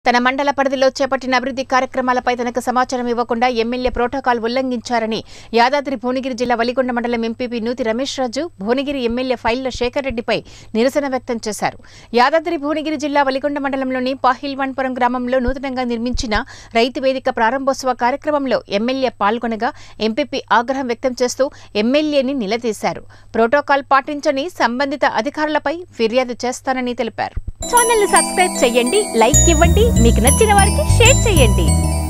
తన మండల పరిధిలో చేపట్టిన అభివృద్ధి కార్యక్రమాలపై తనకు సమాచారం ఇవ్వకుండా ఎమ్మెల్యే ప్రోటోకాల్ ఉల్లంఘించారని యాదాద్రి భువనగిరి జిల్లా వలిగొండ మండలం ఎంపీపీ నూతి రమేష్ రాజు భువనగిరి ఎమ్మెల్యే ఫైళ్ల శేఖర్ రెడ్డిపై నిరసన వ్యక్తం చేశారు యాదాద్రి భువనగిరి జిల్లా వలిగొండ మండలంలోని పాహిల్వాన్పురం గ్రామంలో నూతనంగా నిర్మించిన రైతు వేదిక ప్రారంభోత్సవ కార్యక్రమంలో ఎమ్మెల్యే పాల్గొనగా ఎంపీపీ ఆగ్రహం వ్యక్తం చేస్తూ ఎమ్మెల్యేని నిలదీశారు ప్రోటోకాల్ పాటించని సంబంధిత అధికారులపై ఫిర్యాదు చేస్తానని తెలిపారు ఛానల్ ని సబ్స్క్రైబ్ చేయండి లైక్ ఇవ్వండి మీకు నచ్చిన వారికి షేర్ చేయండి